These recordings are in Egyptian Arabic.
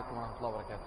عليكم ورحمة الله وبركاته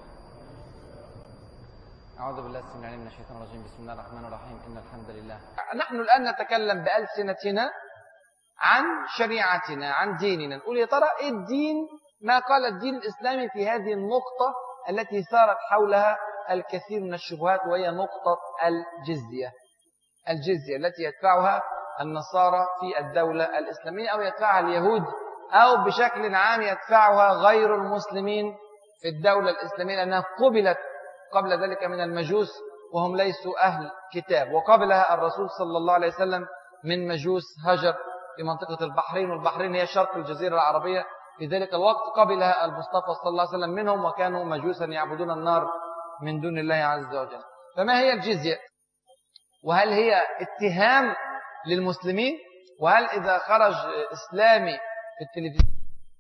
أعوذ بالله السميع العليم من الشيطان الرجيم بسم الله الرحمن الرحيم إن الحمد لله نحن الآن نتكلم بألسنتنا عن شريعتنا عن ديننا نقول يا ترى إيه الدين ما قال الدين الإسلامي في هذه النقطة التي ثارت حولها الكثير من الشبهات وهي نقطة الجزية الجزية التي يدفعها النصارى في الدولة الإسلامية أو يدفعها اليهود أو بشكل عام يدفعها غير المسلمين في الدولة الإسلامية لأنها قبلت قبل ذلك من المجوس وهم ليسوا أهل كتاب وقبلها الرسول صلى الله عليه وسلم من مجوس هجر في منطقة البحرين والبحرين هي شرق الجزيرة العربية في ذلك الوقت قبلها المصطفى صلى الله عليه وسلم منهم وكانوا مجوسا يعبدون النار من دون الله عز وجل فما هي الجزية وهل هي اتهام للمسلمين وهل إذا خرج إسلامي في التلفزيون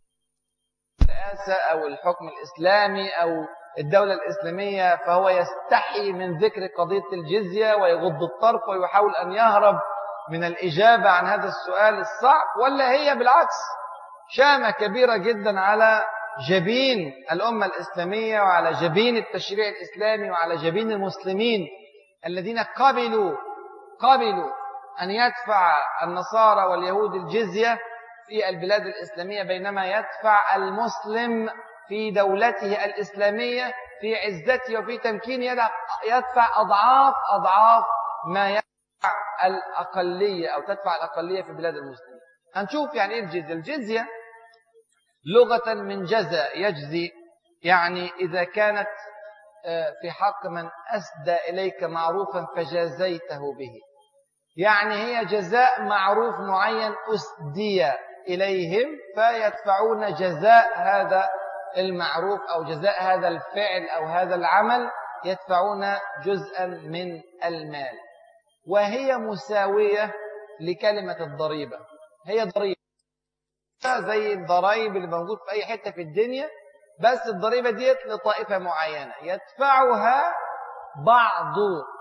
الرئاسة أو الحكم الإسلامي أو الدولة الإسلامية فهو يستحي من ذكر قضية الجزية ويغض الطرف ويحاول أن يهرب من الإجابة عن هذا السؤال الصعب ولا هي بالعكس شامة كبيرة جدا على جبين الأمة الإسلامية وعلى جبين التشريع الإسلامي وعلى جبين المسلمين الذين قبلوا قبلوا أن يدفع النصارى واليهود الجزية في البلاد الإسلامية بينما يدفع المسلم في دولته الإسلامية في عزته وفي تمكينه يدفع أضعاف أضعاف ما يدفع الأقلية أو تدفع الأقلية في بلاد المسلمين هنشوف يعني إيه الجزية الجزية لغة من جزى يجزي يعني إذا كانت في حق من أسدى إليك معروفا فجازيته به يعني هي جزاء معروف معين أسدي إليهم فيدفعون جزاء هذا المعروف أو جزاء هذا الفعل أو هذا العمل يدفعون جزءا من المال وهي مساوية لكلمة الضريبة هي ضريبة زي الضرائب اللي موجود في أي حتة في الدنيا بس الضريبة ديت لطائفة معينة يدفعها بعض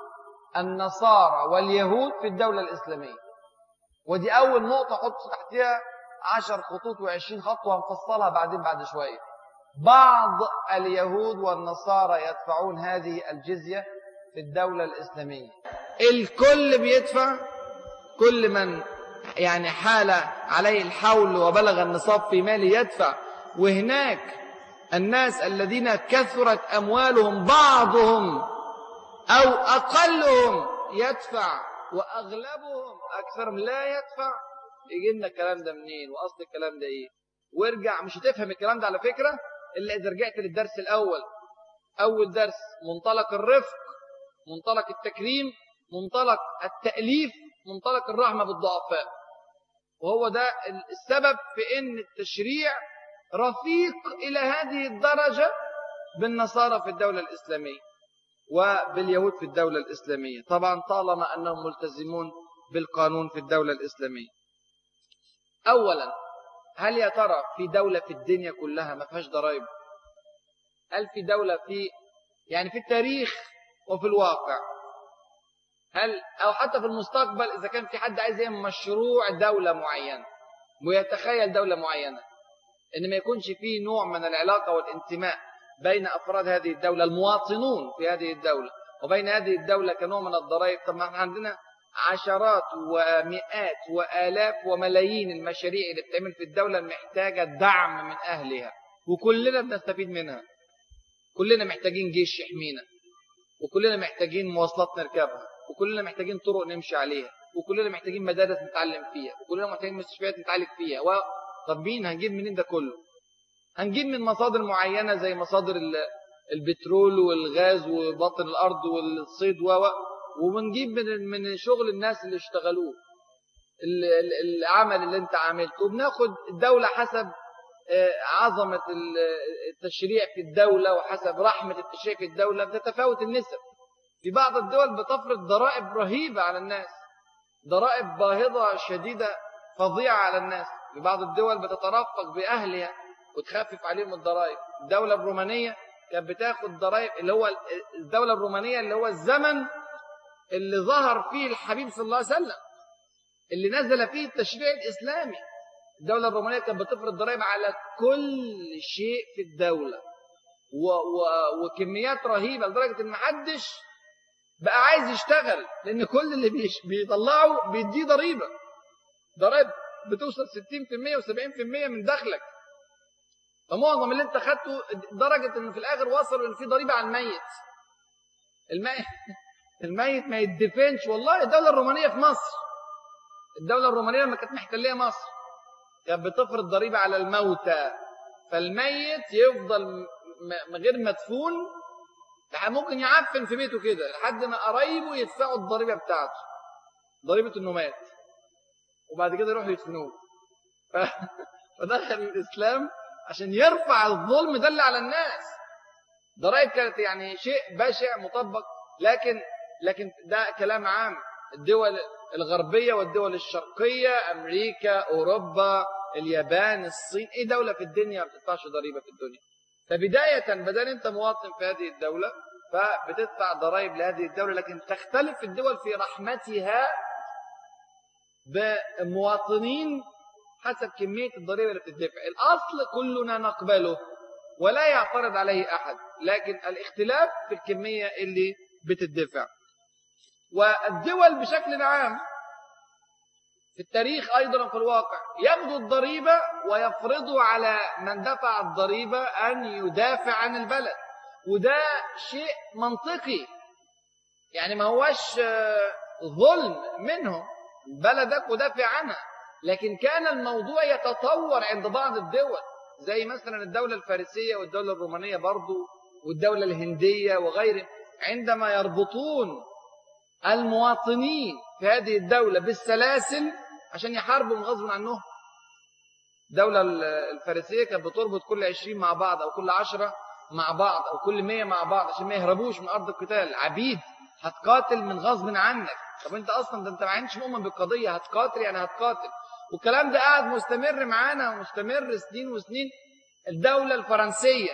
النصارى واليهود في الدولة الإسلامية ودي أول نقطة حط تحتها عشر خطوط وعشرين خط وهنفصلها بعدين بعد شوية بعض اليهود والنصارى يدفعون هذه الجزية في الدولة الإسلامية الكل بيدفع كل من يعني حال عليه الحول وبلغ النصاب في ماله يدفع وهناك الناس الذين كثرت أموالهم بعضهم أو أقلهم يدفع وأغلبهم أكثرهم لا يدفع يجي لنا الكلام ده منين وأصل الكلام ده إيه وارجع مش هتفهم الكلام ده على فكرة إلا إذا رجعت للدرس الأول أول درس منطلق الرفق منطلق التكريم منطلق التأليف منطلق الرحمة بالضعفاء وهو ده السبب في أن التشريع رفيق إلى هذه الدرجة بالنصارى في الدولة الإسلامية وباليهود في الدولة الإسلامية طبعا طالما أنهم ملتزمون بالقانون في الدولة الإسلامية أولا هل يا ترى في دولة في الدنيا كلها ما فيهاش ضرائب هل في دولة في يعني في التاريخ وفي الواقع هل أو حتى في المستقبل إذا كان في حد عايز يعمل مشروع دولة معينة ويتخيل دولة معينة إن ما يكونش فيه نوع من العلاقة والانتماء بين أفراد هذه الدولة المواطنون في هذه الدولة وبين هذه الدولة كنوع من الضرائب طب ما احنا عندنا عشرات ومئات وآلاف وملايين المشاريع اللي بتعمل في الدولة محتاجة دعم من أهلها وكلنا بنستفيد منها كلنا محتاجين جيش يحمينا وكلنا محتاجين مواصلات نركبها وكلنا محتاجين طرق نمشي عليها وكلنا محتاجين مدارس نتعلم فيها وكلنا محتاجين مستشفيات نتعالج فيها و... طب مين هنجيب منين ده كله هنجيب من مصادر معينة زي مصادر البترول والغاز وباطن الأرض والصيد و وبنجيب من من شغل الناس اللي اشتغلوه العمل اللي انت عملته وبناخد الدولة حسب عظمة التشريع في الدولة وحسب رحمة التشريع في الدولة بتتفاوت النسب في بعض الدول بتفرض ضرائب رهيبة على الناس ضرائب باهظة شديدة فظيعة على الناس في بعض الدول بتترفق بأهلها وتخفف عليهم الضرائب الدولة الرومانية كانت بتاخد ضرائب اللي هو الدولة الرومانية اللي هو الزمن اللي ظهر فيه الحبيب صلى الله عليه وسلم اللي نزل فيه التشريع الإسلامي الدولة الرومانية كانت بتفرض ضرائب على كل شيء في الدولة و و وكميات رهيبة لدرجة إن محدش بقى عايز يشتغل لأن كل اللي بيش بيطلعه بيديه ضريبة ضرائب بتوصل 60% و70% من دخلك فمعظم اللي انت خدته درجة انه في الاخر وصلوا ان في ضريبة على الميت الميت الميت ما يدفنش والله الدولة الرومانية في مصر الدولة الرومانية لما كانت محتلية مصر كانت بتفرض ضريبة على الموتى فالميت يفضل غير مدفون ممكن يعفن في بيته كده لحد ما قرايبه يدفعوا الضريبة بتاعته ضريبة انه مات وبعد كده يروحوا يدفنوه ف... فدخل الإسلام عشان يرفع الظلم ده اللي على الناس ضرائب كانت يعني شيء بشع مطبق لكن لكن ده كلام عام الدول الغربية والدول الشرقية أمريكا أوروبا اليابان الصين أي دولة في الدنيا ما بتدفعش ضريبة في الدنيا فبداية بدل أنت مواطن في هذه الدولة فبتدفع ضرائب لهذه الدولة لكن تختلف الدول في رحمتها بمواطنين حسب كمية الضريبة اللي بتدفع الأصل كلنا نقبله ولا يعترض عليه أحد لكن الاختلاف في الكمية اللي بتدفع والدول بشكل عام في التاريخ أيضا في الواقع يبدو الضريبة ويفرضوا على من دفع الضريبة أن يدافع عن البلد وده شيء منطقي يعني ما هوش ظلم منهم بلدك ودافع عنها لكن كان الموضوع يتطور عند بعض الدول زي مثلا الدولة الفارسية والدولة الرومانية برضو والدولة الهندية وغيره عندما يربطون المواطنين في هذه الدولة بالسلاسل عشان يحاربوا من غصب عنهم الدولة الفارسية كانت بتربط كل عشرين مع بعض أو كل عشرة مع بعض أو كل مية مع بعض عشان ما يهربوش من أرض القتال عبيد هتقاتل من غصب عنك طب انت اصلا ده انت ما عندش مؤمن بالقضيه هتقاتل يعني هتقاتل والكلام ده قاعد مستمر معانا ومستمر سنين وسنين الدوله الفرنسيه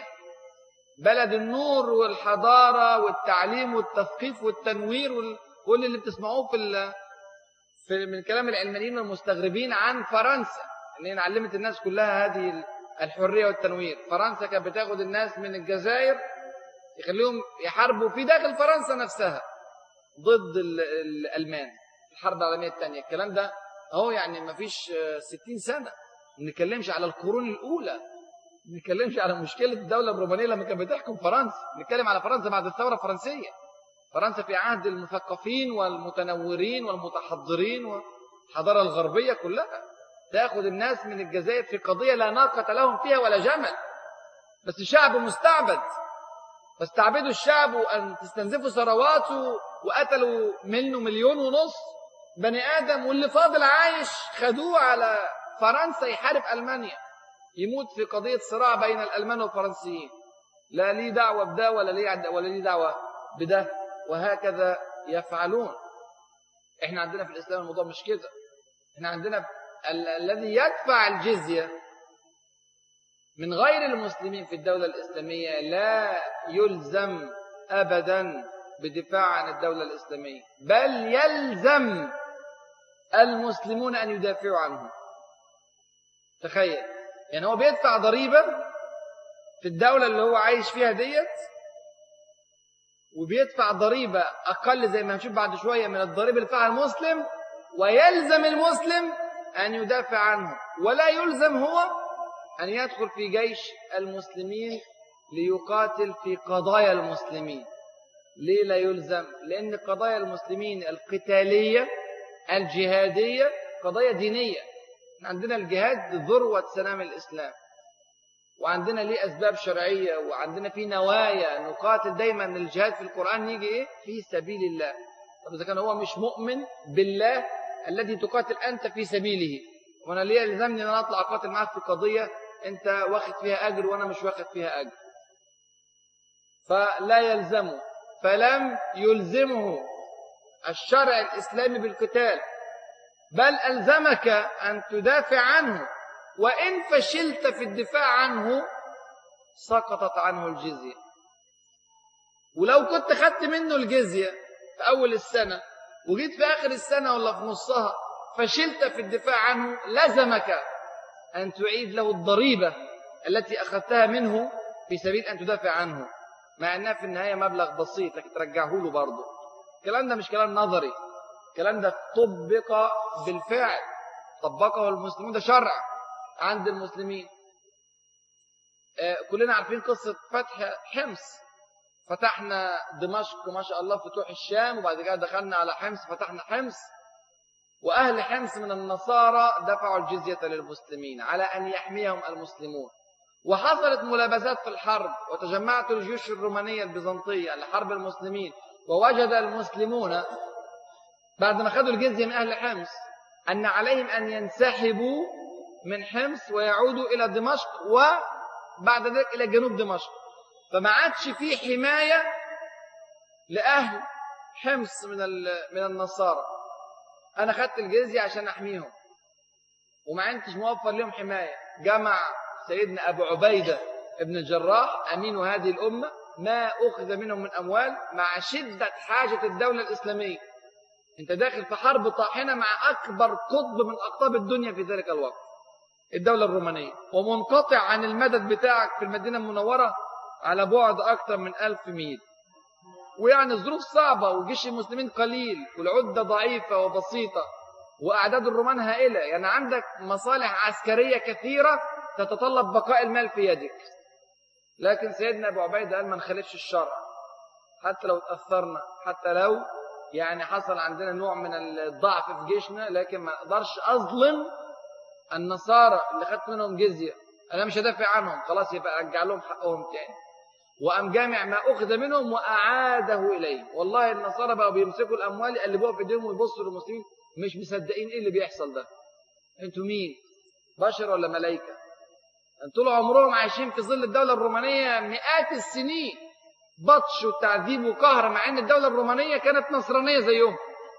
بلد النور والحضاره والتعليم والتثقيف والتنوير وكل اللي بتسمعوه في في من كلام العلمانيين والمستغربين عن فرنسا ان هي علمت الناس كلها هذه الحريه والتنوير فرنسا كانت بتاخد الناس من الجزائر يخليهم يحاربوا في داخل فرنسا نفسها ضد الألمان الحرب العالمية الثانية الكلام ده اهو يعني ما فيش 60 سنة ما نتكلمش على القرون الأولى ما نتكلمش على مشكلة الدولة الرومانية لما كانت بتحكم فرنسا نتكلم على فرنسا بعد الثورة الفرنسية فرنسا في عهد المثقفين والمتنورين والمتحضرين والحضارة الغربية كلها تأخذ الناس من الجزائر في قضية لا ناقة لهم فيها ولا جمل بس شعب مستعبد فاستعبدوا الشعب أن تستنزفوا ثرواته وقتلوا منه مليون ونص بني آدم واللي فاضل عايش خدوه على فرنسا يحارب ألمانيا يموت في قضية صراع بين الألمان والفرنسيين لا لي دعوة بده ولا لي ولا لي دعوة بده وهكذا يفعلون احنا عندنا في الإسلام الموضوع مش كده احنا عندنا ال الذي يدفع الجزية من غير المسلمين في الدولة الإسلامية لا يلزم أبدا بدفاع عن الدولة الإسلامية بل يلزم المسلمون أن يدافعوا عنه تخيل يعني هو بيدفع ضريبة في الدولة اللي هو عايش فيها ديت وبيدفع ضريبة أقل زي ما هنشوف بعد شوية من الضريبة اللي دفعها المسلم ويلزم المسلم أن يدافع عنه ولا يلزم هو أن يدخل في جيش المسلمين ليقاتل في قضايا المسلمين ليه لا يلزم لأن قضايا المسلمين القتالية الجهادية قضايا دينية عندنا الجهاد ذروة سلام الإسلام وعندنا ليه أسباب شرعية وعندنا في نوايا نقاتل دايما الجهاد في القرآن يجي إيه في سبيل الله طب إذا كان هو مش مؤمن بالله الذي تقاتل أنت في سبيله وأنا ليه يلزمني أن أنا أطلع أقاتل معك في قضية أنت واخد فيها أجر وأنا مش واخد فيها أجر فلا يلزمه فلم يلزمه الشرع الإسلامي بالقتال بل ألزمك أن تدافع عنه وإن فشلت في الدفاع عنه سقطت عنه الجزية ولو كنت خدت منه الجزية في أول السنة وجيت في آخر السنة ولا في نصها فشلت في الدفاع عنه لزمك أن تعيد له الضريبة التي أخذتها منه في سبيل أن تدافع عنه مع أنها في النهاية مبلغ بسيط لكن ترجعه له برضه الكلام ده مش كلام نظري الكلام ده طبق بالفعل طبقه المسلمون ده شرع عند المسلمين آه، كلنا عارفين قصة فتح حمص فتحنا دمشق ما شاء الله فتوح الشام وبعد كده دخلنا على حمص فتحنا حمص وأهل حمص من النصارى دفعوا الجزية للمسلمين على أن يحميهم المسلمون وحصلت ملابسات في الحرب وتجمعت الجيوش الرومانية البيزنطية لحرب المسلمين ووجد المسلمون بعد ما خدوا الجزية من أهل حمص أن عليهم أن ينسحبوا من حمص ويعودوا إلى دمشق وبعد ذلك إلى جنوب دمشق فما عادش في حماية لأهل حمص من من النصارى أنا خدت الجزية عشان أحميهم وما عندش موفر لهم حماية جمع سيدنا أبو عبيدة ابن الجراح أمين هذه الأمة ما أخذ منهم من أموال مع شدة حاجة الدولة الإسلامية أنت داخل في حرب طاحنة مع أكبر قطب من أقطاب الدنيا في ذلك الوقت الدولة الرومانية ومنقطع عن المدد بتاعك في المدينة المنورة على بعد أكثر من ألف ميل ويعني الظروف صعبة وجيش المسلمين قليل والعدة ضعيفة وبسيطة وأعداد الرومان هائلة يعني عندك مصالح عسكرية كثيرة تتطلب بقاء المال في يدك لكن سيدنا أبو عبيدة قال ما نخالفش الشرع حتى لو تأثرنا حتى لو يعني حصل عندنا نوع من الضعف في جيشنا لكن ما اقدرش أظلم النصارى اللي خدت منهم جزية أنا مش هدافع عنهم خلاص يبقى أرجع لهم حقهم تاني وأم جامع ما أخذ منهم وأعاده إليه والله النصارى بقوا بيمسكوا الأموال يقلبوها في ايديهم ويبصوا للمسلمين مش مصدقين إيه اللي بيحصل ده أنتوا مين بشر ولا ملائكة طول عمرهم عايشين في ظل الدولة الرومانية مئات السنين بطش وتعذيب وقهر مع ان الدولة الرومانية كانت نصرانية زيهم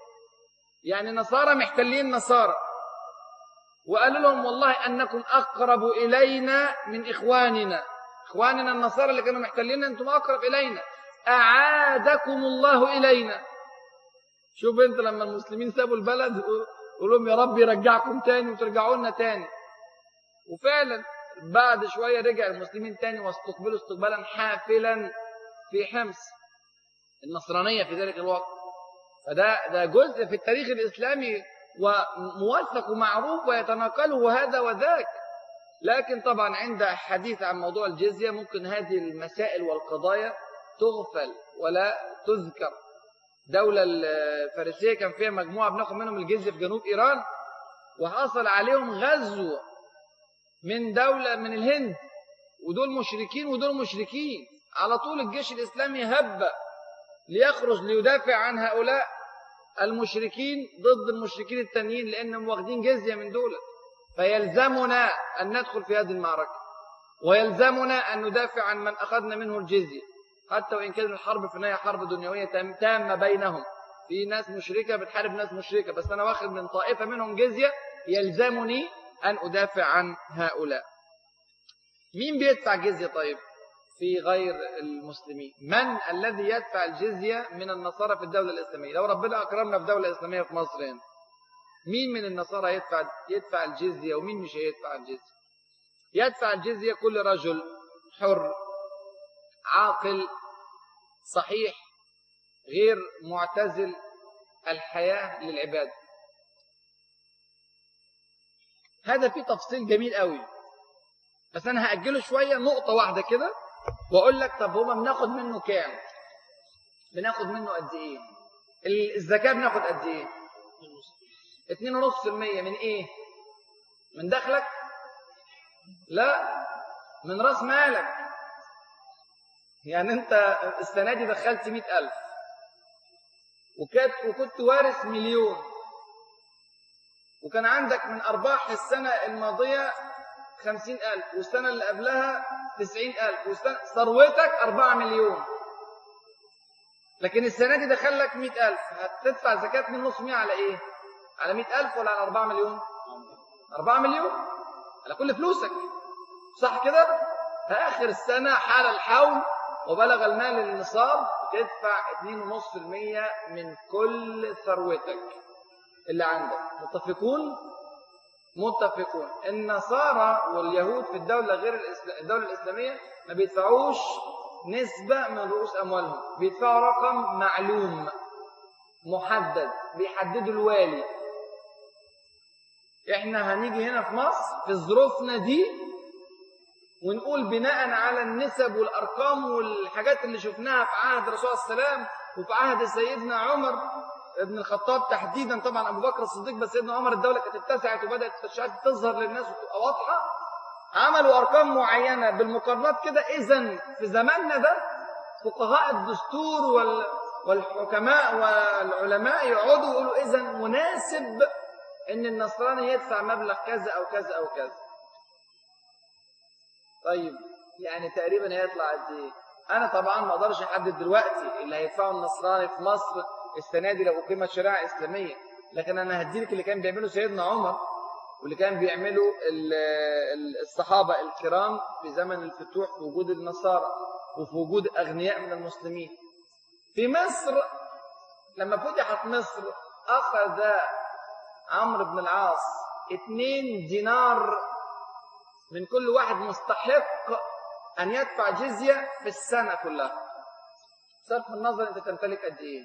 يعني نصارى محتلين نصارى وقالوا لهم والله أنكم أقرب إلينا من إخواننا إخواننا النصارى اللي كانوا محتلين أنتم أقرب إلينا أعادكم الله إلينا شوف أنت لما المسلمين سابوا البلد قولوا لهم يا رب يرجعكم تاني وترجعوا لنا تاني وفعلا بعد شوية رجع المسلمين تاني واستقبلوا استقبالا حافلا في حمص النصرانية في ذلك الوقت فده ده جزء في التاريخ الإسلامي وموثق ومعروف ويتناقله هذا وذاك لكن طبعا عند حديث عن موضوع الجزية ممكن هذه المسائل والقضايا تغفل ولا تذكر دولة الفارسية كان فيها مجموعة بناخد منهم الجزية في جنوب إيران وحصل عليهم غزو من دولة من الهند ودول مشركين ودول مشركين على طول الجيش الإسلامي هب ليخرج ليدافع عن هؤلاء المشركين ضد المشركين التانيين لأنهم واخدين جزية من دولة فيلزمنا أن ندخل في هذه المعركة ويلزمنا أن ندافع عن من أخذنا منه الجزية حتى وإن كانت الحرب في النهاية حرب دنيوية تامة بينهم في ناس مشركة بتحارب ناس مشركة بس أنا واخد من طائفة منهم جزية يلزمني أن أدافع عن هؤلاء مين بيدفع جزية طيب في غير المسلمين من الذي يدفع الجزية من النصارى في الدولة الإسلامية لو ربنا أكرمنا في دولة إسلامية في مصر هنا مين من النصارى يدفع يدفع الجزية ومين مش هيدفع الجزية يدفع الجزية كل رجل حر عاقل صحيح غير معتزل الحياة للعبادة هذا فيه تفصيل جميل قوي بس أنا هأجله شوية نقطة واحدة كده وأقول لك طب هما بناخد منه كام بناخد منه قد إيه الزكاة بناخد قد إيه 2.5% من إيه من دخلك لا من راس مالك يعني أنت السنة دي دخلت 100000 وكنت وكنت وارث مليون وكان عندك من أرباح السنة الماضية خمسين ألف والسنة اللي قبلها تسعين ألف والسنة ثروتك أربعة مليون لكن السنة دي دخل لك مئة ألف هتدفع زكاة من نص مئة على إيه؟ على مئة ألف ولا على أربعة مليون؟ أربعة مليون على كل فلوسك صح كده؟ في آخر السنة حال الحول وبلغ المال النصاب تدفع 2.5% من كل ثروتك اللي عندك متفقون متفقون النصارى واليهود في الدولة غير الدولة الإسلامية ما بيدفعوش نسبة من رؤوس أموالهم بيدفعوا رقم معلوم محدد بيحددوا الوالي احنا هنيجي هنا في مصر في ظروفنا دي ونقول بناء على النسب والأرقام والحاجات اللي شفناها في عهد الرسول صلى الله عليه وسلم وفي عهد سيدنا عمر ابن الخطاب تحديدا طبعا أبو بكر الصديق بس سيدنا عمر الدولة كانت اتسعت وبدأت التشريعات تظهر للناس وتبقى واضحة عملوا أرقام معينة بالمقارنات كده إذا في زماننا ده فقهاء الدستور وال والحكماء والعلماء يقعدوا يقولوا إذا مناسب إن النصراني يدفع مبلغ كذا أو كذا أو كذا طيب يعني تقريبا هيطلع قد ايه انا طبعا ما اقدرش احدد دلوقتي اللي هيدفعه النصراني في مصر السنه دي لو اقيمت شريعه اسلاميه لكن انا هديلك اللي كان بيعمله سيدنا عمر واللي كان بيعمله الصحابه الكرام في زمن الفتوح في وجود النصارى وفي وجود اغنياء من المسلمين في مصر لما فتحت مصر اخذ عمرو بن العاص 2 دينار من كل واحد مستحق أن يدفع جزية في السنة كلها صرف النظر أنت تمتلك قد إيه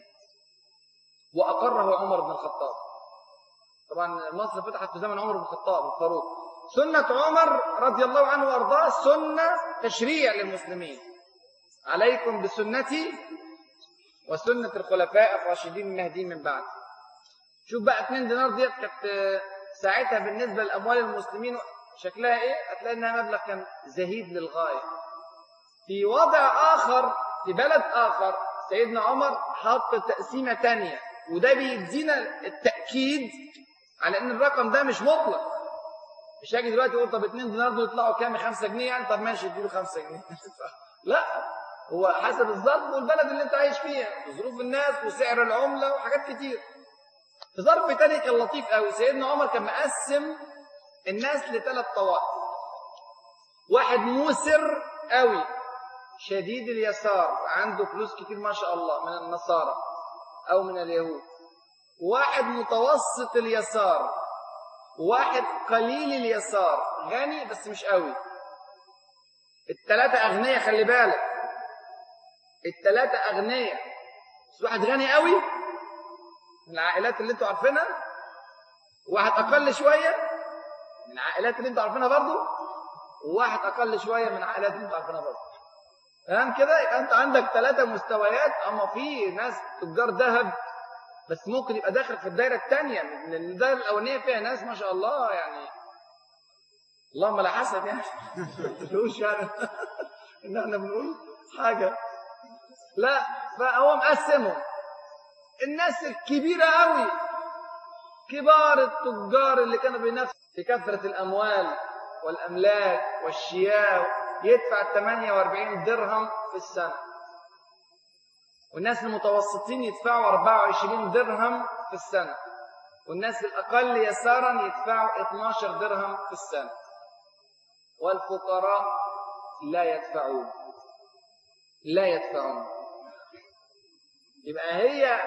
وأقره عمر بن الخطاب طبعا مصر فتحت في زمن عمر بن الخطاب الفاروق سنة عمر رضي الله عنه وأرضاه سنة تشريع للمسلمين عليكم بسنتي وسنة الخلفاء الراشدين المهديين من بعد شوف بقى 2 دينار ديت كانت ساعتها بالنسبة لأموال المسلمين شكلها ايه هتلاقي انها مبلغ كان زهيد للغايه في وضع اخر في بلد اخر سيدنا عمر حط تقسيمه تانية وده بيدينا التاكيد على ان الرقم ده مش مطلق مش هاجي دلوقتي اقول طب 2 دينار دول يطلعوا كام 5 جنيه يعني طب ماشي اديله 5 جنيه لا هو حسب الظرف والبلد اللي انت عايش فيها وظروف الناس وسعر العمله وحاجات كتير في ظرف تاني كان لطيف قوي سيدنا عمر كان مقسم الناس لثلاث طوائف واحد موسر قوي شديد اليسار عنده فلوس كتير ما شاء الله من النصارى او من اليهود واحد متوسط اليسار واحد قليل اليسار غني بس مش قوي التلاتة أغنياء خلي بالك التلاتة أغنياء بس واحد غني قوي من العائلات اللي انتوا عارفينها واحد أقل شوية من العائلات اللي انتوا عارفينها برضو وواحد اقل شويه من العائلات اللي انتوا عارفينها برضو تمام كده يبقى انت عندك ثلاثه مستويات اما في ناس تجار ذهب بس ممكن يبقى داخل في الدايره الثانيه لان الدايره الاولانيه فيها ناس ما شاء الله يعني اللهم لا حسد يعني مش يعني ان احنا بنقول حاجه لا فهو مقسمهم الناس الكبيره قوي كبار التجار اللي كانوا بينافسوا في كثرة الأموال والأملاك والشياه يدفع 48 درهم في السنة والناس المتوسطين يدفعوا 24 درهم في السنة والناس الأقل يسارا يدفعوا 12 درهم في السنة والفقراء لا يدفعون لا يدفعون يبقى هي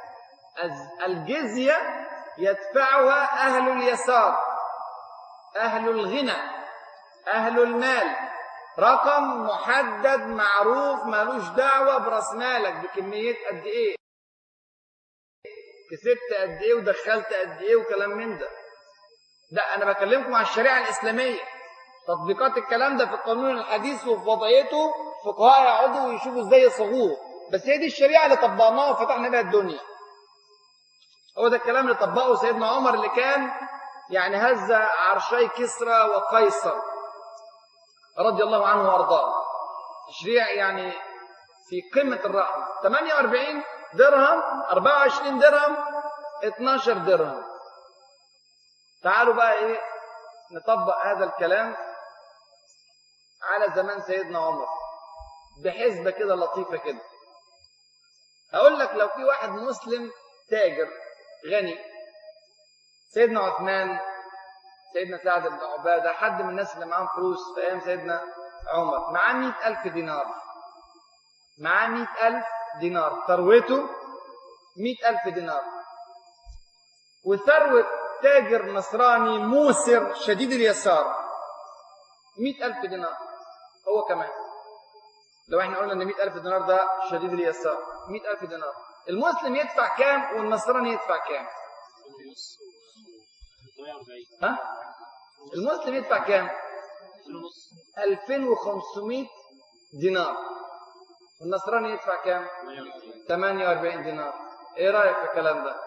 الجزية يدفعها أهل اليسار أهل الغنى أهل المال رقم محدد معروف مالوش دعوة براس مالك بكمية قد إيه كسبت قد إيه ودخلت قد إيه وكلام من ده لا أنا بكلمكم على الشريعة الإسلامية تطبيقات الكلام ده في القانون الحديث وفي وضعيته فقهاء يقعدوا ويشوفوا ازاي يصوغوه بس هي دي الشريعة اللي طبقناها وفتحنا بيها الدنيا هو ده الكلام اللي طبقه سيدنا عمر اللي كان يعني هز عرشي كسرى وقيصر رضي الله عنه وارضاه تشريع يعني في قمة الرحمة 48 درهم 24 درهم 12 درهم تعالوا بقى ايه نطبق هذا الكلام على زمان سيدنا عمر بحسبة كده لطيفة كده هقول لك لو في واحد مسلم تاجر غني سيدنا عثمان سيدنا سعد بن عبادة حد من الناس اللي معاهم فلوس في أيام سيدنا عمر معاه مئة ألف دينار معاه مئة ألف دينار ثروته مئة ألف دينار وثروة تاجر نصراني موسر شديد اليسار مئة ألف دينار هو كمان لو احنا قلنا ان مئة ألف دينار ده شديد اليسار مئة ألف دينار المسلم يدفع كام والنصراني يدفع كام ها المسلم يدفع كام 2500 دينار والنصراني يدفع كام 48 دينار ايه رايك في الكلام ده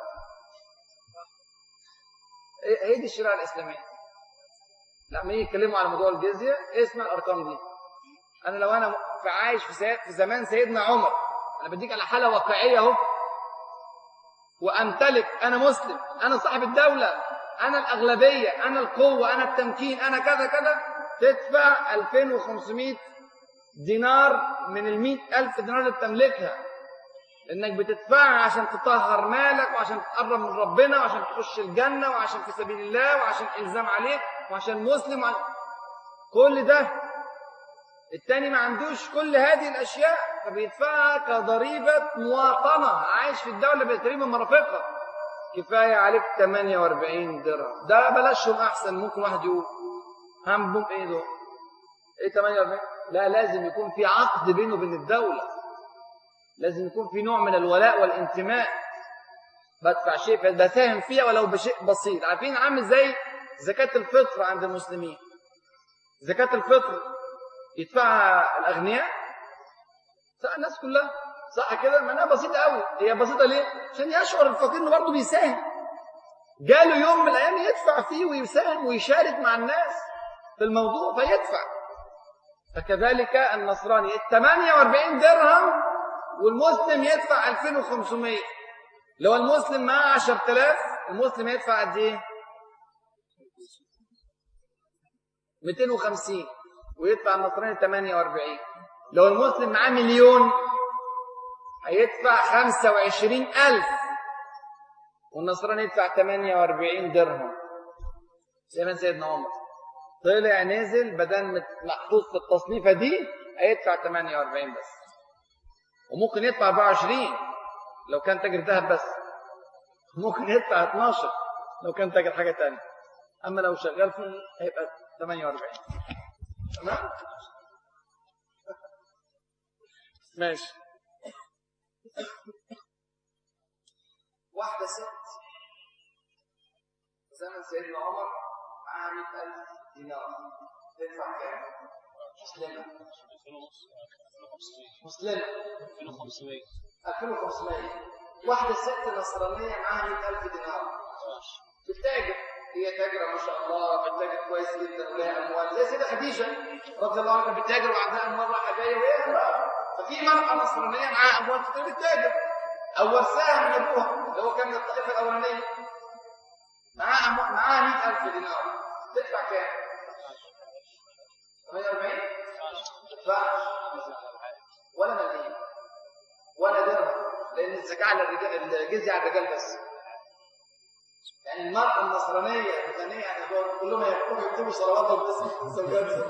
إيه- هي دي الشريعه الاسلاميه لما يجي يتكلموا على موضوع الجزيه ايه اسمها الارقام دي انا لو انا في عايش في, سي... في زمان سيدنا عمر انا بديك على حاله واقعيه اهو وامتلك انا مسلم انا صاحب الدوله انا الاغلبيه انا القوه انا التمكين انا كذا كذا تدفع 2500 دينار من ال ألف دينار اللي بتملكها انك بتدفعها عشان تطهر مالك وعشان تقرب من ربنا وعشان تخش الجنه وعشان في سبيل الله وعشان الزام عليك وعشان مسلم وعشان كل ده التاني ما عندوش كل هذه الاشياء فبيدفعها كضريبه مواطنه عايش في الدوله بيتريب من مرافقها كفايه عليك 48 درهم ده بلاشهم احسن ممكن واحد يقول همهم ايه دول ايه 48 لا لازم يكون في عقد بينه وبين الدوله لازم يكون في نوع من الولاء والانتماء بدفع شيء بساهم فيها ولو بشيء بسيط عارفين عامل زي زكاة الفطر عند المسلمين زكاة الفطر يدفعها الأغنياء صح الناس كلها صح كده معناها بسيطة قوي هي بسيطة ليه؟ عشان يشعر الفقير انه برضه بيساهم جاله يوم من الأيام يدفع فيه ويساهم ويشارك مع الناس في الموضوع فيدفع فكذلك النصراني ال 48 درهم والمسلم يدفع 2500 لو المسلم معاه 10000 المسلم يدفع قد ايه 250 ويدفع النصراني 48 لو المسلم معاه مليون هيدفع 25000 والنصراني يدفع 48 درهم زي ما سيدنا عمر طلع نزل بدل محطوط في التصنيفه دي هيدفع 48 بس وممكن يدفع 24 لو كان تاجر ذهب بس ممكن يدفع 12 لو كان تاجر حاجه ثانيه اما لو شغال فيه هيبقى 48 تمام ماشي واحدة ست زمن سيدنا عمر معاها 100000 دينار تدفع كام؟ مسلمة مسلمة 2500 2500 واحدة ست نصرانية معاها 100000 دينار بتتاجر هي تاجرة ما شاء الله بتتاجر كويس جدا ولها أموال زي سيدة خديجة رضي الله عنها بتتاجر وعندها أموال رايحة جاية وهي امرأة ففي مرأة نصرانية معاها أموال كتير بتتاجر أو ورثاها من أبوها اللي هو كان من الطائفة الأولانية معاها أموال معاها 100000 دينار تدفع كام؟ 48 تدفعش ولا مليم ولا درهم لأن الزكاة على الرجال الجزية على الرجال بس يعني المرأة النصرانية الغنية يعني دول كلهم هيروحوا يكتبوا صلواتهم باسم زوجاتهم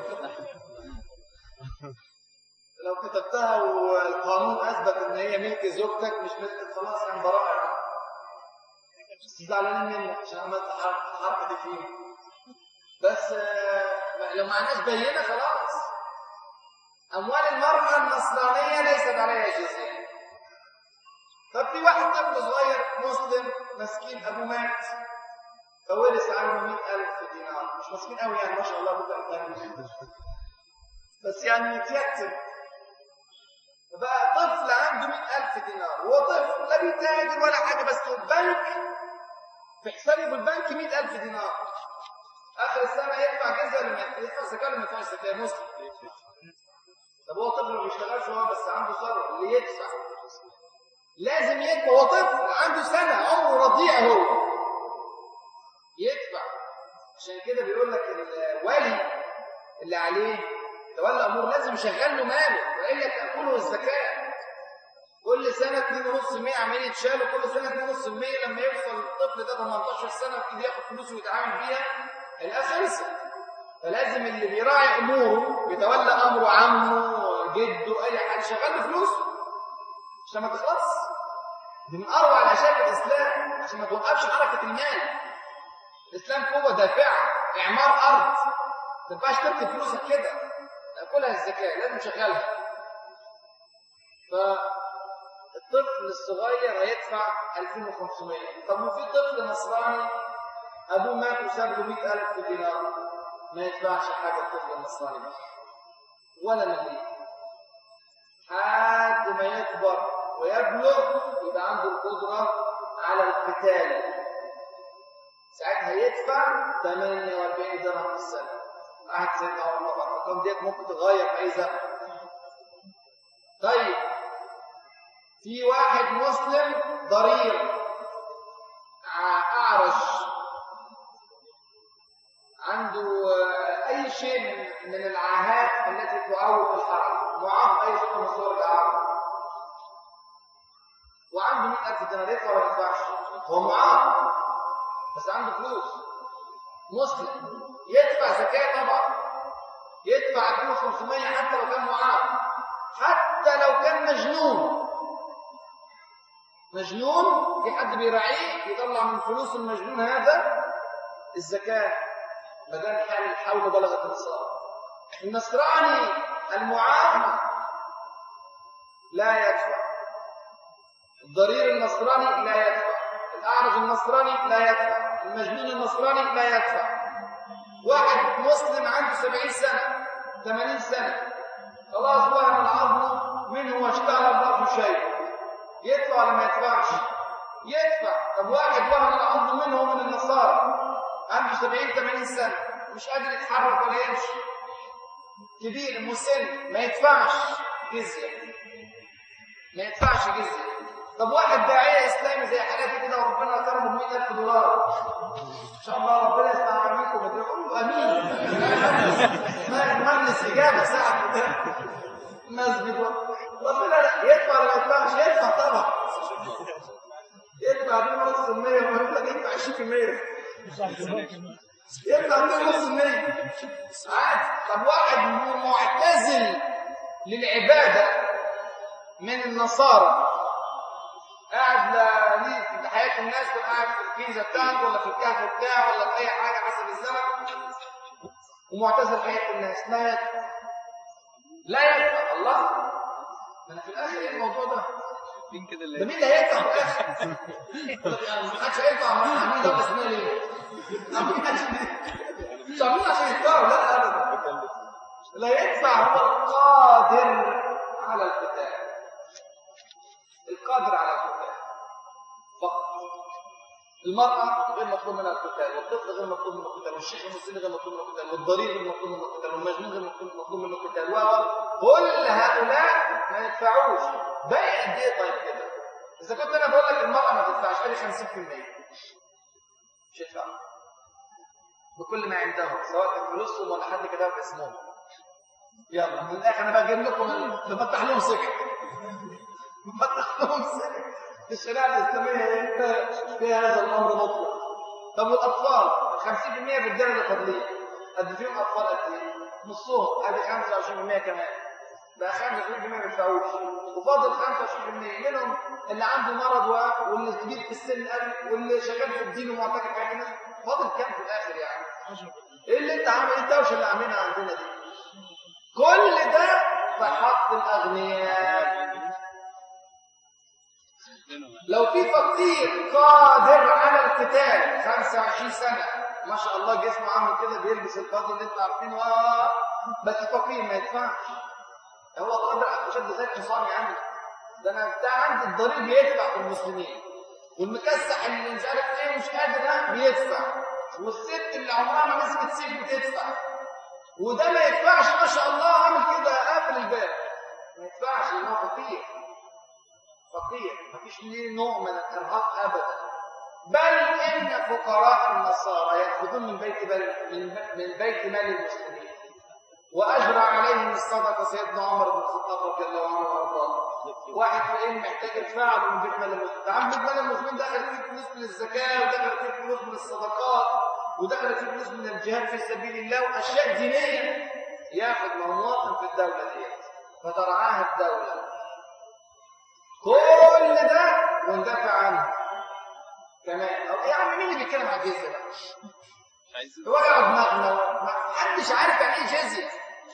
لو كتبتها والقانون اثبت ان هي ملك زوجتك مش ملك خلاص يعني براءة بس زعلانين منك عشان عملت الحركة دي فيهم بس آه، لو ما عندناش بينة خلاص أموال المرأة النصرانية ليست عليها جزية طب في واحد طفل صغير مسلم مسكين أبوه مات فورث عنه 100000 دينار مش مسكين قوي يعني ما شاء الله أبوه بس يعني يتيتم فبقى طفل عنده 100000 دينار وهو طفل لا بيتاجر ولا حاجة بس في البنك في حسابه بالبنك 100000 دينار آخر السنة يدفع جزء ولا ما يدفع زكاة ولا ما يدفعش زكاة مسلم طب هو طفل ما بيشتغلش هو بس عنده ثروة اللي يدفع لازم يدفع هو طفل عنده سنة عمره رضيع هو يدفع عشان كده بيقول لك الولي اللي عليه تولى امور لازم يشغل له ماله والا تاكله الزكاه كل سنه 2.5% عمال يتشالوا كل سنه 2.5% لما يوصل الطفل ده 18 سنه ويبتدي ياخد فلوسه ويتعامل بيها الاساس فلازم اللي بيراعي اموره بيتولى امره عمه جده اي حد شغال له فلوسه عشان ما تخلص دي من اروع الاشياء في الاسلام عشان ما توقفش حركه المال الاسلام قوه دافعه اعمار ارض ما تنفعش تركب فلوسك كده تاكلها الزكاه لازم تشغلها فالطفل الصغير هيدفع 2500 طب وفي طفل نصراني ابوه مات وساب له 100000 دينار ما يدفعش حاجه الطفل النصراني ده ولا مليم لحد ما يكبر ويبلغ يبقى عنده القدره على القتال ساعتها يدفع 48 درهم في السنه قعد سيدنا عمر طبعا الارقام ديت ممكن تتغير في اي زمن طيب في واحد مسلم ضرير ع- اعرج عنده آه، اي شيء من من العاهات التي تعوق الحركه معاق اي صوره من صور الاعراض وعنده 100000 دينار يدفع ولا ما يدفعش هو معاق بس عنده فلوس مسلم يدفع زكاه طبعا يدفع 2500 حتى لو كان معاق حتى لو كان مجنون مجنون في حد بيراعيه يطلع من فلوس المجنون هذا الزكاه ما دام حال الحول بلغت النصاب النصراني المعاق لا يدفع الضرير النصراني لا يدفع الأعرج النصراني لا يدفع المجنون النصراني لا يدفع واحد مسلم عنده سبعين سنة ثمانين سنة خلاص وهم العظم منه واشتغل الله في شيء يدفع ولا ما يدفعش يدفع طب واحد وهم العظم منه من النصارى عنده سبعين ثمانين سنة مش قادر يتحرك ولا يمشي كبير مسن ما يدفعش جزية ما يدفعش جزية طب واحد داعية إسلامي زي حالاتي كده وربنا كرمه ب 100000 دولار إن شاء الله ربنا يستعمل منكم قول له أمين ما مجلس إجابة ساعة مسجد ربنا يدفع ولا ما يدفعش يدفع طبعا يدفع دي نص المية وما يقول لك يدفع 20% يدفع دي نص المية عادي طب واحد معتزل للعبادة من النصارى قاعد لا ليه في حياة الناس ولا قاعد في الكنيسة بتاعته ولا في الكهف بتاعه ولا في أي حاجة حسب الزمن ومعتزل حياة الناس لا يدفع لا يدفع الله ما أنا في الآخر إيه الموضوع ده؟ ده مين اللي هيدفع في الآخر؟ طب يعني ما حدش هيدفع مع عاملين ده اسمها ليه؟ عاملين حدش مش عاملين عشان يدفعوا لا أبدا لا يدفع هو القادر على القتال القادر على القتال فقط المرأة غير مطلوب منها القتال والطفل غير مطلوب منه القتال والشيخ المسلم غير مطلوب منه القتال والضرير غير مطلوب منه القتال والمجنون غير مطلوب منه القتال وكل هؤلاء ما يدفعوش باقي قد ايه طيب كده اذا كنت انا بقول لك المرأة ما تدفعش قال 50% مش يدفع بكل ما عندهم سواء كان فلوسهم ولا حد كده باسمهم يلا من الاخر انا بجيب لكم بفتح لهم سكه بفتح لهم سكه الشريعه الاسلاميه ايه فيها هذا الامر مطلق طب والاطفال 50% بالدرجه الفضليه قد فيهم اطفال قد ايه؟ نصهم ادي 25% كمان بقى 25% ما يدفعوش وفاضل 25% منهم اللي عنده مرض و- واللي كبير في السن قوي واللي شغال في الدين ومعتكف في الناس فاضل كام في الاخر يعني؟ ايه اللي انت عامل ايه الدوشه اللي عاملينها عندنا دي؟ كل ده في حق الاغنياء لو في فقير قادر على القتال 25 سنة ما شاء الله جسمه عامل كده بيلبس الفضل اللي انتوا عارفينه آه بس فقير ما يدفعش هو قادر على شد زي الحصان يا عم ده انا بتاع عندي الضريب بيدفع في المسلمين والمكسح اللي مش عارف ايه مش قادر ده بيدفع والست اللي عمرها ما مسكت سيف بتدفع وده ما يدفعش ما شاء الله عامل كده قافل الباب ما يدفعش لانه فقير فقير مفيش ليه نوع من الارهاق ابدا بل ان فقراء النصارى ياخذون من بيت بل من, من بيت مال المسلمين واجرى عليهم الصدقه سيدنا عمر بن الخطاب رضي الله عنه وارضاه واحد فقير محتاج يدفع من بيت مال المسلمين تعال بيت مال المسلمين دخل فيه فلوس من الزكاه ودخل فيه فلوس من الصدقات ودخل فيه فلوس من الجهاد في سبيل الله واشياء دينيه ياخذ مواطن في الدوله ديت فترعاها الدوله كل ده وندافع عنه كمان أو يا عم مين اللي بيتكلم على الجزيه ده؟ هو يقعد دماغنا ما حدش عارف يعني ايه جزيه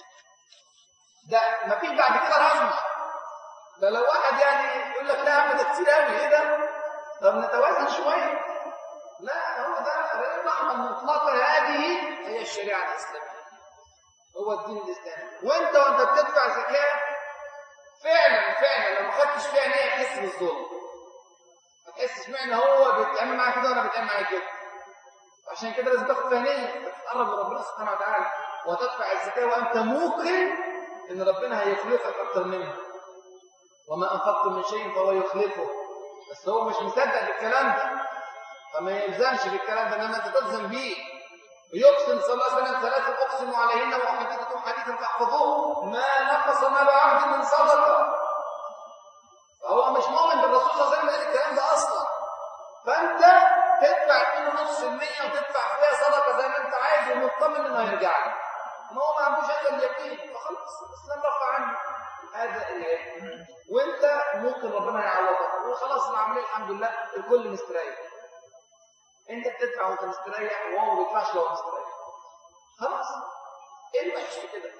ده ما فيش بعد كده رحمه ده لو واحد يعني يقول لك لا يا عم ده كتير قوي ايه ده؟ طب نتوازن شويه لا هو ده الرحمه المطلقه هذه هي الشريعه الاسلاميه هو الدين الاسلامي وانت وانت بتدفع زكاه فعلا فعلا لو ما خدتش فيها نيه تحس بالظلم هتحس اشمعنى هو بيتعامل معايا كده وانا بتعامل معايا كده عشان كده لازم تاخد فيها نيه تتقرب لربنا سبحانه وتعالى وتدفع الزكاه وانت موقن ان ربنا هيخلفك اكتر منها وما انفقتم من شيء فهو يخلفه بس هو مش مصدق بالكلام ده فما يلزمش بالكلام ده انما انت تلزم بيه ويقسم صلى الله عليه وسلم ثلاث اقسم عليهن واحدثكم حديثا فاحفظوه ما نقص مال عبد من صدقه فهو مش مؤمن بالرسول صلى الله عليه وسلم الكلام ده اصلا فانت تدفع 2.5% وتدفع فيها صدقه زي ما انت عايز ومطمن انه هيرجع لك ما هو ما عندوش هذا اليقين فخلاص الاسلام رفع عنه هذا اليقين وانت ممكن ربنا يعوضك وخلاص العمليه الحمد لله الكل مستريح انت بتدفع وانت مستريح وهو ما بيدفعش لو مستريح خلاص ايه الوحش في كده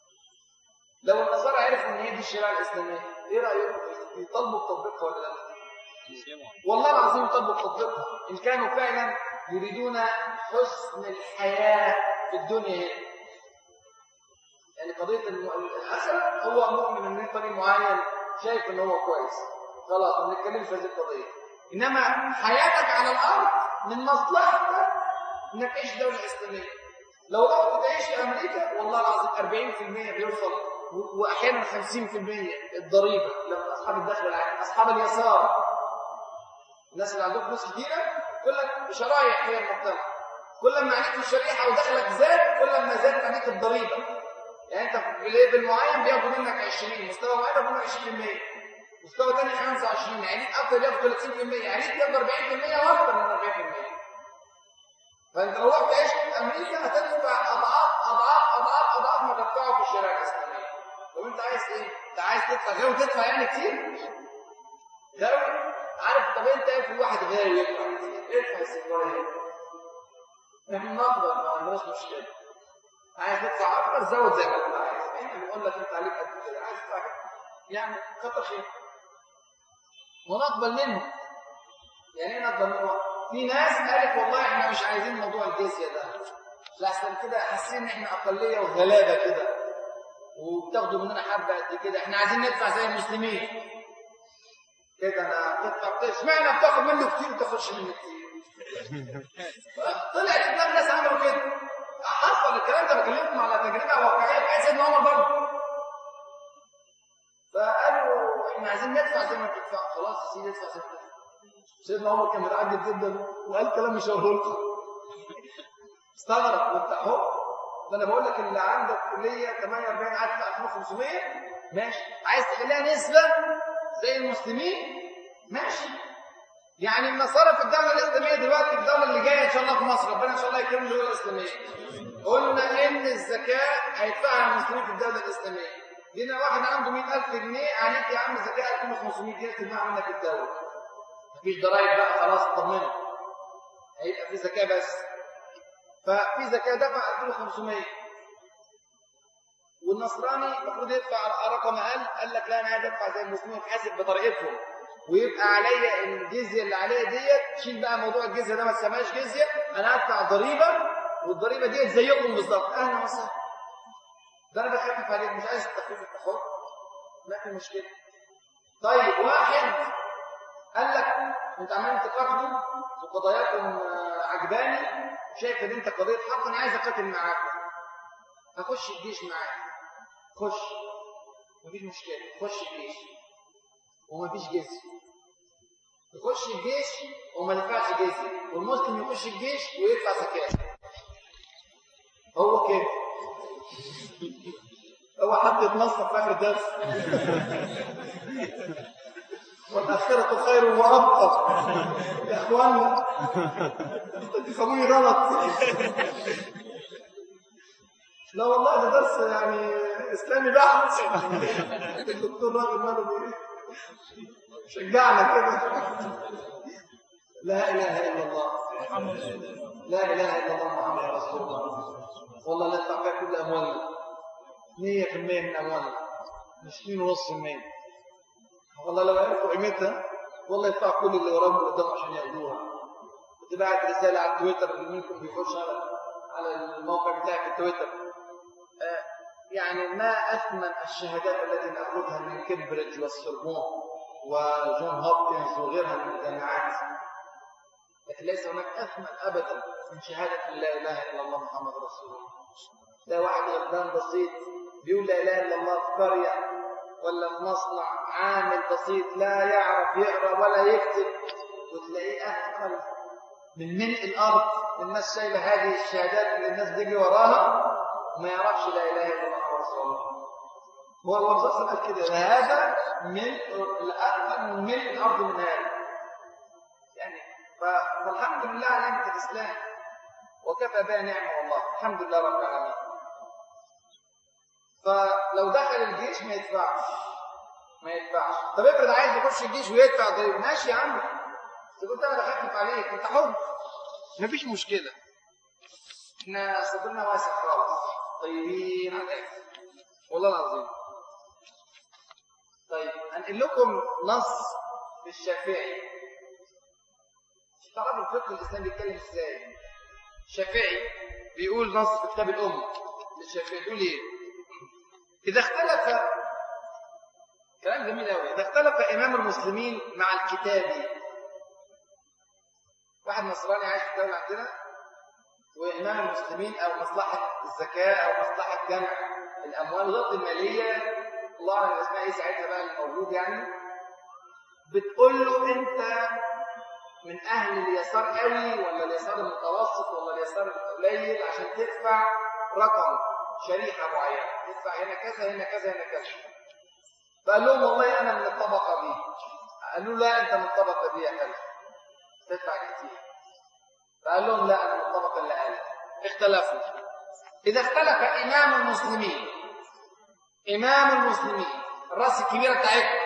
لو النصارى عرفوا ان هي دي الشريعه الاسلاميه ايه رايكم يطالبوا بتطبيقها ولا لا والله العظيم يطبق تطبيقها إن كانوا فعلا يريدون حسن الحياة في الدنيا هنا يعني قضية الم- الآخرة هو مؤمن من طريق معين شايف إن هو كويس خلاص ما بنتكلمش في هذه القضية إنما حياتك على الأرض من مصلحتك إنك تعيش دولة إسلامية لو رحت تعيش في أمريكا والله العظيم 40% بيوصل و- وأحيانا 50% الضريبة لما أصحاب الدخل العالي أصحاب اليسار الناس اللي عندهم فلوس كتيره كل لك شرايح هي المجتمع كل ما عليك الشريحه ودخلك زاد كل ما زاد عليك الضريبه يعني انت في ليفل معين بياخدوا منك 20 مستوى معين بياخدوا منك 20% مستوى ثاني 25 عليك اكتر بياخد 30% عليك بياخد 40% واكتر من 40% فانت لو رحت عشت في امريكا هتدفع اضعاف اضعاف اضعاف اضعاف ما تدفعه في الشريعه الاسلاميه طب انت عايز ايه؟ انت عايز تدفع غير تدفع يعني كتير؟ غاوي عارف طب انت ايه في الواحد غاوي يدفع كتير ادفع السيجاره احنا نقدر ما عندناش مشكله عايز تدفع اكتر زود زي ما انت عايز احنا بنقول لك انت عليك قد كده عايز تدفع كده يعني كتر خير ونقبل منهم يعني ايه نقبل منهم في ناس قالت والله احنا مش عايزين موضوع الجزيه ده لحسن كده حاسين ان احنا اقليه وغلابه كده وبتاخدوا مننا حبه قد كده احنا عايزين ندفع زي المسلمين كده انا بتدفع اشمعنى بتاخد منه كتير وما بتاخدش منه كتير طلع قدام ناس عملوا كده حصل الكلام ده بكلمكم على تجربه واقعيه بتاعت سيدنا عمر برضه فقالوا احنا عايزين ندفع زي ما بتدفع خلاص يا سيدي ادفع زي ما بتدفع سيدنا عمر كان متعجب جدا وقال كلام مش هقوله لكم استغرب وانت اهو ده انا بقول لك اللي عندك كليه 48 عدد 2500 ماشي عايز تخليها نسبه زي المسلمين ماشي يعني النصارى في الدولة الإسلامية دلوقتي الدولة اللي جاية إن شاء الله في مصر ربنا إن شاء الله يكرم الدولة الإسلامية قلنا إن الزكاة هيدفعها المسلمين في الدولة الإسلامية جينا واحد عنده 100000 جنيه عليك يا عم زكاة 2500 جنيه تدفعها منك الدولة مفيش ضرايب بقى خلاص اطمنوا هيبقى في زكاة بس ففي زكاة دفع 2500 والنصراني المفروض يدفع رقم اقل قال لك لا انا عايز ادفع زي المسلمين واتحاسب بطريقتهم ويبقى عليا الجزيه اللي عليا ديت شيل بقى موضوع الجزيه ده ما تسميهاش جزيه انا هدفع ضريبه والضريبه ديت زيكم بالظبط اهلا وسهلا ده انا بخفف عليك مش عايز التخفيف التخفيف ما في مشكله طيب واحد قال لك انت عمال تقاتلوا وقضاياكم آه، عجباني شايف ان انت قضيه حق انا عايز اقاتل معاك هخش الجيش معاك خش مفيش مشكله خش الجيش ومفيش جزيه يخش الجيش وما يدفعش جزيه والمسلم يخش الجيش ويدفع زكاه هو كده هو حد يتنصف في اخر الدرس والآخرة خير وأبقى يا إخوانا أنتوا تفهموني غلط لا والله ده درس يعني إسلامي بحت الدكتور راغب ماله بيه شجعنا كده لا إله إلا الله لا إله إلا الله محمد رسول الله والله لا ندفع فيها كل أموالنا 100% من أموالنا مش 2.5% والله لو عرفوا قيمتها والله يدفع كل اللي وراهم واللي قدامهم عشان ياخدوها كنت بعت رسالة على التويتر اللي منكم بيخش على على الموقع بتاعي في التويتر آه، يعني ما أثمن الشهادات التي نأخذها من كامبريدج والسوربون وجون هوبكنز وغيرها من الجامعات لكن ليس هناك أثمن أبدا من شهادة لا إله إلا الله محمد رسول الله ده واحد غلبان بسيط بيقول لا إله إلا الله في قرية ولا في مصنع عامل بسيط لا يعرف يقرأ ولا يكتب وتلاقيه أثقل من ملء الأرض الناس شايلة هذه الشهادات اللي الناس بيجي وراها وما يعرفش لا إله إلا الله محمد رسول الله هو الرسول قال كده هذا ملء الأثقل من ملء الأرض من هذا يعني فالحمد لله على نعمة الإسلام وكفى بها نعمة والله الحمد لله رب العالمين فلو دخل الجيش ما يدفعش ما يدفعش طب افرض عايز يخش الجيش ويدفع ضريبه ماشي يا عم بس قلت انا بخفف عليك انت حر مفيش مشكله احنا صدرنا واسع خالص طيبين على الاخر والله العظيم طيب انقل لكم نص في الشافعي تعرفوا الفقه الاسلامي بيتكلم ازاي الشافعي بيقول نص في كتاب الام الشافعي بيقول ايه إذا اختلف كلام جميل قوي إذا اختلف إمام المسلمين مع الكتابي واحد نصراني عايش في الدولة عندنا وإمام المسلمين أو مصلحة الزكاة أو مصلحة جمع الأموال الغلط المالية الله أعلم اسمها إيه ساعتها بقى الموجود يعني بتقول له أنت من أهل اليسار قوي ولا اليسار المتوسط ولا اليسار القليل عشان تدفع رقم شريحة معينة تدفع هنا كذا هنا كذا هنا كذا فقال لهم والله أنا من الطبقة دي قالوا لا أنت من الطبقة دي يا كذا تدفع كتير فقال لهم لا أنا من الطبقة اللي قال اختلفوا إذا اختلف إمام المسلمين إمام المسلمين الرأس الكبيرة بتاعتهم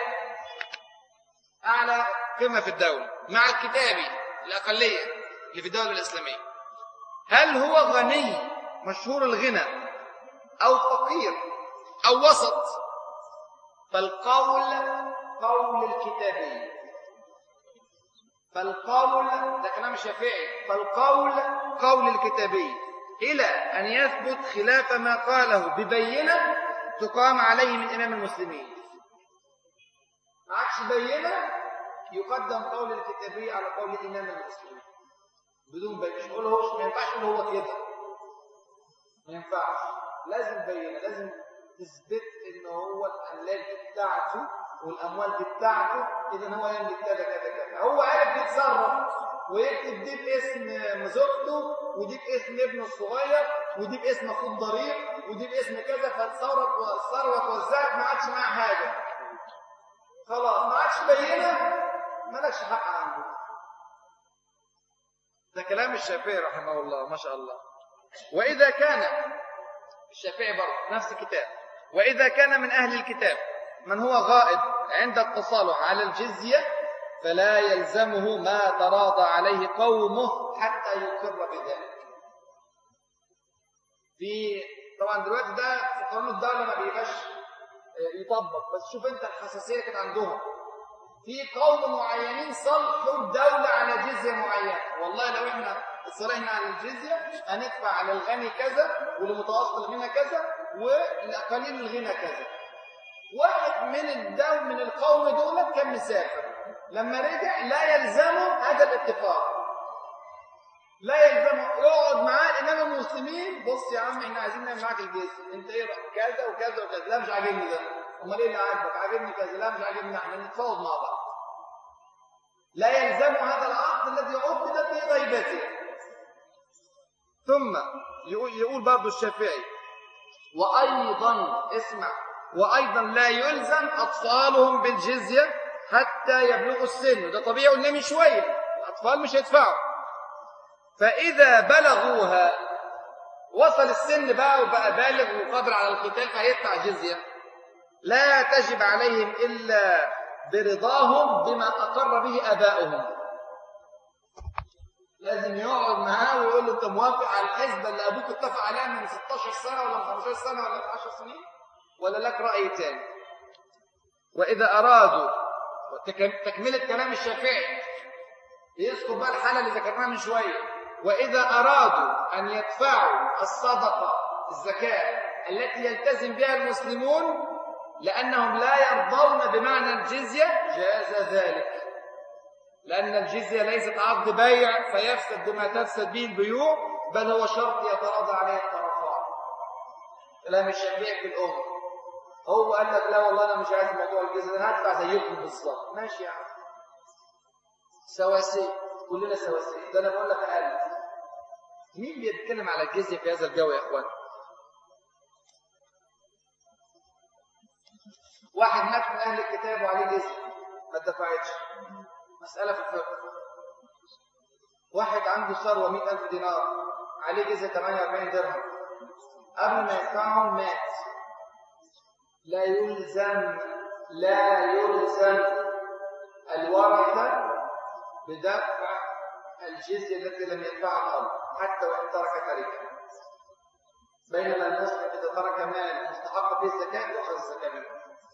أعلى قمة في الدولة مع الكتابي الأقلية اللي في الدولة الإسلامية هل هو غني مشهور الغنى أو فقير أو وسط فالقول قول الكتابي فالقول ده كلام الشافعي فالقول قول الكتابي إلى أن يثبت خلاف ما قاله ببينة تقام عليه من إمام المسلمين معكش بينة يقدم قول الكتابي على قول إمام المسلمين بدون بينة مش نقول هو ما ينفعش نقول هو كده ما ينفعش لازم بينة لازم تثبت ان هو الاملاك دي بتاعته والاموال دي بتاعته اذا هو يملك كذا كذا كذا هو عارف يتصرف ويكتب دي باسم زوجته ودي باسم ابنه الصغير ودي باسم اخوه الضرير ودي باسم كذا فاتصرف والثروه اتوزعت ما عادش معاه حاجه خلاص ما عادش بينه مالكش حق عنده ده كلام الشافعي رحمه الله ما شاء الله واذا كان الشافعي برضه نفس الكتاب وإذا كان من أهل الكتاب من هو غائب عند التصالح على الجزية فلا يلزمه ما تراضى عليه قومه حتى يقر بذلك في طبعا دلوقتي ده في قانون الدولة ما بيبقاش يطبق بس شوف انت الحساسية كانت عندهم في قوم معينين صلحوا الدولة على جزية معينة والله لو احنا اصطلحنا على الجزية هندفع على الغني كذا والمتوسط الغنى كذا والقليل الغنى كذا واحد من الدول من القوم دول كان مسافر لما رجع لا يلزمه هذا الاتفاق لا يلزمه يقعد معاه امام المسلمين بص يا عم احنا عايزين نعمل معاك الجزية انت ايه كذا وكذا وكذا لا مش عاجبني ده امال ايه اللي عاجبك عاجبني كذا لا مش عاجبني احنا نتفاوض مع بعض لا يلزم هذا العقد الذي عقد في غيبته ثم يقول برضه الشافعي وأيضا اسمع وأيضا لا يلزم أطفالهم بالجزية حتى يبلغوا السن وده طبيعي قلنا من شوية الأطفال مش هيدفعوا فإذا بلغوها وصل السن بقى وبقى بالغ وقادر على القتال فهيدفع جزية لا تجب عليهم إلا برضاهم بما أقر به آباؤهم لازم يقعد معاه ويقول له انت موافق على الحسبه اللي ابوك اتفق عليها من 16 سنه ولا من 15 سنه ولا من 10 سنين ولا لك راي تاني واذا ارادوا وتك- تكمله كلام الشافعي يذكر بقى الحاله اللي ذكرناها من شويه واذا ارادوا ان يدفعوا الصدقه الزكاه التي يلتزم بها المسلمون لانهم لا يرضون بمعنى الجزيه جاز ذلك لأن الجزية ليست عقد بيع فيفسد بما تفسد به البيوع بل هو شرط يتراضى عليه الطرفان كلام الشافعي في الأم هو قال لك لا والله أنا مش عايز موضوع الجزية أنا هدفع زيكم بالظبط ماشي يا عم سواسية كلنا سواسية ده أنا بقول لك أقل مين بيتكلم على الجزية في هذا الجو يا إخوان واحد مات من أهل الكتاب وعليه جزية ما دفعتش مسألة في الفقه واحد عنده ثروة 100000 دينار عليه جزء 48 درهم قبل ما يدفعهم مات لا يلزم لا يلزم الورثة بدفع الجزية التي لم يدفعها الأب حتى وإن ترك تركة بينما المسلم إذا ترك مال مستحق فيه الزكاة يأخذ الزكاة منه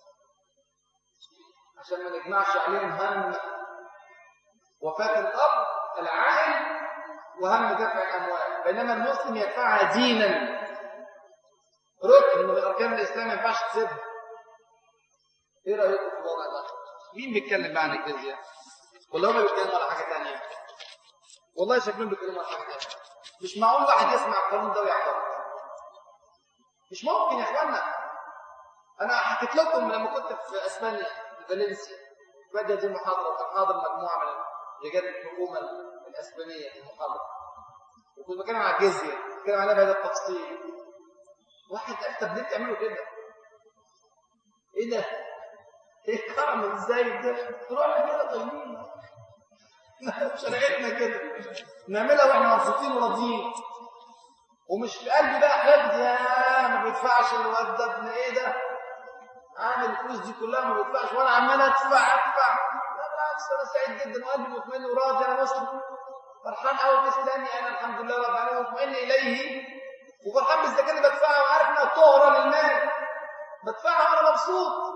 عشان ما نجمعش عليهم هم وفاة الأب العائل وهم دفع الأموال بينما المسلم يدفعها دينا ركن من أركان الإسلام ما ينفعش تسيبها إيه رأيكم في الوضع ده؟ مين بيتكلم بقى عن الجزية؟ ولا هم بيتكلموا على حاجة تانية؟ والله شكلهم بيتكلموا على حاجة تانية مش معقول واحد يسمع القانون ده ويعترض مش ممكن يا اخوانا انا حكيت لكم لما كنت في اسبانيا في فالنسيا بدأت دي المحاضره وكان حاضر مجموعه من رجال الحكومه الاسبانيه في المحاضره وكنت بتكلم على الجزيه بتكلم عليها بهذا التفصيل واحد قال طب ليه بتعملوا كده؟ ايه ده؟ ايه الكرم ازاي ده؟ تروح كده طيبين شريعتنا كده نعملها واحنا مبسوطين وراضيين ومش في قلبي بقى حقد يا ما بيدفعش الواد ده ابن ايه ده عامل الفلوس دي كلها ما بيدفعش وانا عمال ادفع ادفع لا بالعكس انا سعيد جدا وقلبي مطمئن وراضي انا مسلم فرحان قوي باسلامي انا الحمد لله رب العالمين مطمئن اليه وفرحان بالزكاه اللي بدفعها وعارف انها طهره للمال بدفعها وانا مبسوط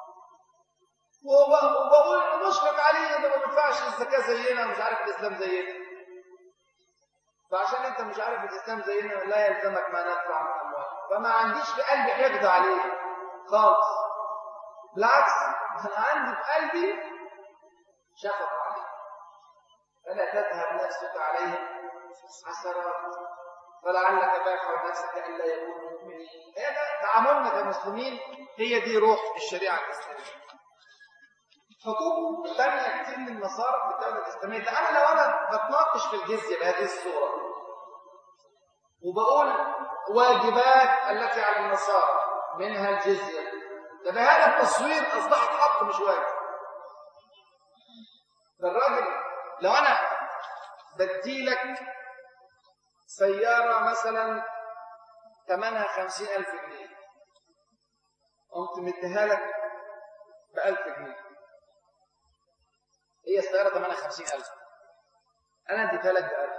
وب- وبقول مشفق عليه ده ما بيدفعش الزكاه زينا ومش عارف الاسلام زينا فعشان انت مش عارف الاسلام زينا لا يلزمك ما ندفع من الاموال فما عنديش في قلبي حقد عليه خالص بالعكس انا عندي في قلبي شفقه عليه فلا تذهب نفسك عليه حسرات فلعلك باخع نفسك الا يكونوا مؤمنين هذا تعاملنا كمسلمين هي دي روح الشريعه الاسلاميه حقوق تانية كتير من النصارى في الدولة الإسلامية ده أنا لو أنا بتناقش في الجزية بهذه الصورة وبقول واجبات التي على النصارى منها الجزية ده بهذا التصوير أصبحت حق مش واجب ده الراجل لو أنا بديلك سيارة مثلا ثمنها خمسين ألف جنيه قمت مديها لك بألف جنيه هي السيارة ثمنها خمسين ألف أنا اديتها لك بألف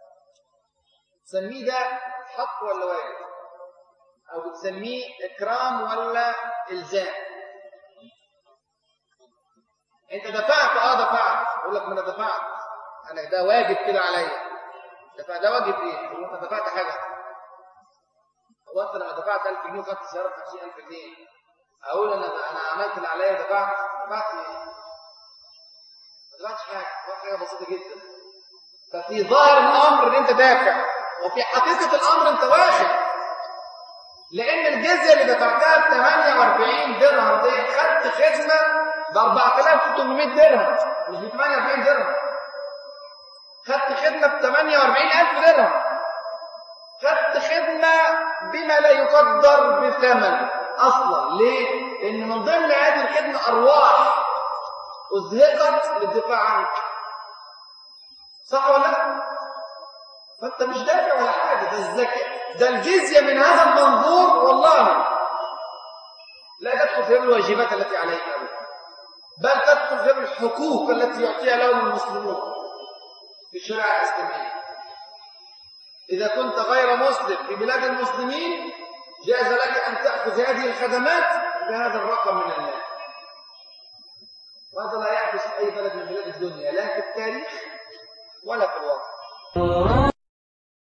تسميه ده حق ولا واجب أو بتسميه إكرام ولا إلزام أنت دفعت أه دفعت أقول لك ما أنا دفعت أنا ده واجب كده عليا دفع ده واجب إيه؟ هو أنت دفعت حاجة هو أنت لما دفعت 1000 جنيه وخدت سيارة ب 50000 جنيه أقول أنا أنا عملت اللي عليا دفعت دفعت إيه؟ ما دفعتش حاجة دفعت حاجة بسيطة جدا ففي ظاهر الأمر إن أنت دافع وفي حقيقة الأمر أنت واخد لأن الجزية اللي دفعتها ب 48 درهم دي خدت خدمة ب 4800 درهم مش ب 48 درهم خدت خدمة ب 48000 درهم خدت خدمة بما لا يقدر بثمن أصلا ليه؟ لأن من ضمن هذه الخدمة أرواح أزهقت للدفاع عنك صح ولا لا؟ فأنت مش دافع ولا حاجة ده الزكاة ده الجزية من هذا المنظور والله لا تدخل في الواجبات التي عليك أبدا بل تدخل في الحقوق التي يعطيها لهم المسلمون في الشريعة الإسلامية إذا كنت غير مسلم في بلاد المسلمين جاز لك أن تأخذ هذه الخدمات بهذا الرقم من المال وهذا لا يحدث في أي بلد من بلاد الدنيا لا في التاريخ ولا في الواقع